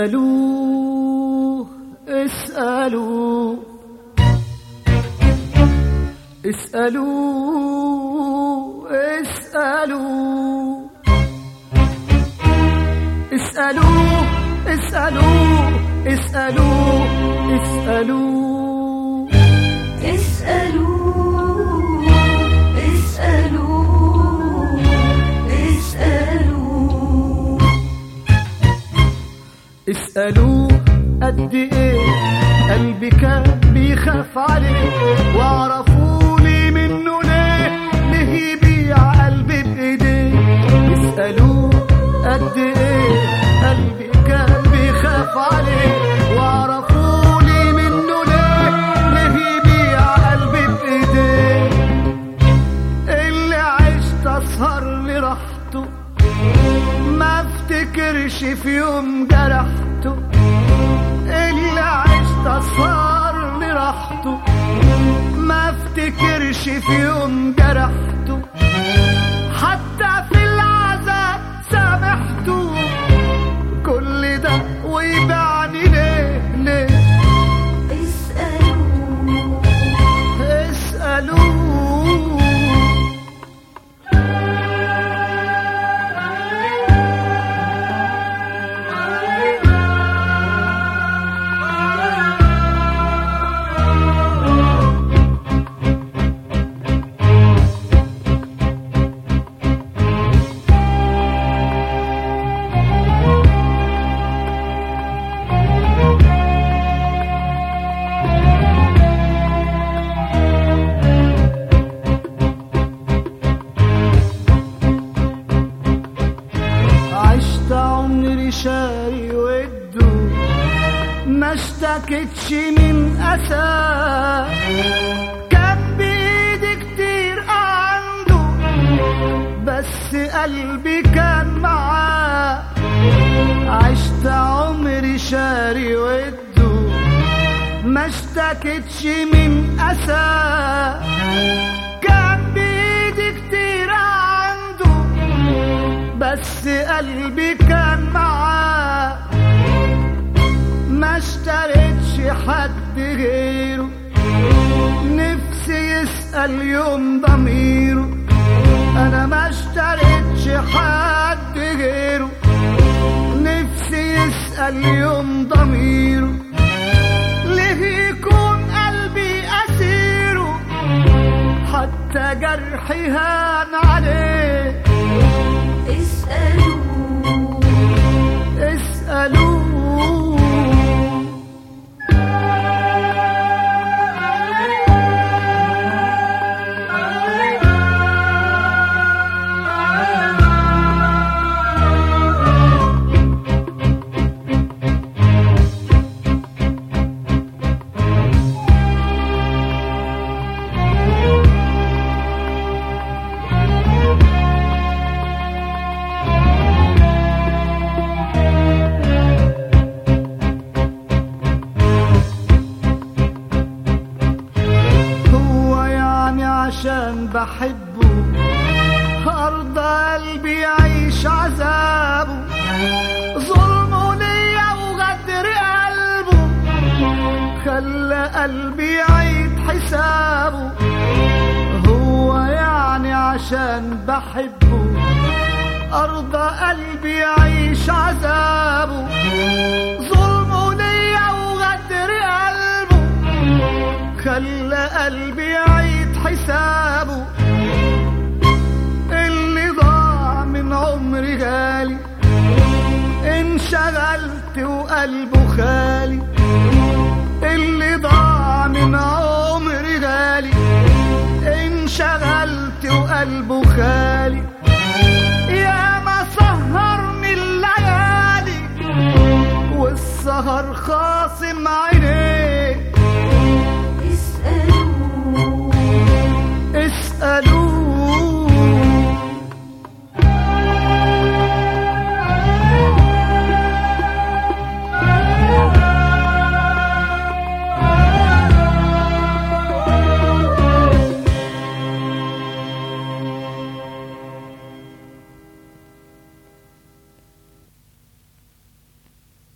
اسألوه اسألوه اسألوه اسألوه اسألوه اسألوه اسألوه اسألوه اسألوه اسألوه اسألوه اسألوه قد ايه قلبي كان بيخاف عليه واعرفوا لي منه ليه ليه يبيع قلبي بايديه اسألوه قد ايه قلبي كان بيخاف عليه واعرفوا لي منه ليه ليه يبيع قلبي بايديه اللي عشت اسهر لراحته ما افتكرش في يوم جرحته اللي عشت اسهر لراحته ما افتكرش في يوم جرحته حتى في العذاب سامحته كل ده ويبعني ليه ليه اسألوه اسألوه عشت عمري شاري وده ما اشتكتش من أسى كان بإيدي كتير عنده بس قلبي كان معاه عشت عمري شاري وده ما اشتكتش من أسى كان بإيدي كتير عنده بس قلبي كان معاه ما اشتريتش حد غيره نفسي يسأل يوم ضميره انا ما اشتريتش حد غيره نفسي يسأل يوم ضميره ليه يكون قلبي أسيره حتى جرحي هان عليه اسألوه اسألوه هو يعني عشان بحبه أرض قلبي يعيش عذابه ظلمه ليا وغدر قلبه خلى قلبي يعيد حسابه هو يعني عشان بحبه أرض قلبي يعيش عذابه ظلمه ليا وغدر قلبه خلى قلبي يعيد حسابه اللي ضاع من عمري غالي انشغلت وقلبه خالي اللي ضاع من عمري غالي انشغلت وقلبه خالي يا ما سهرني الليالي والسهر خاصم عيني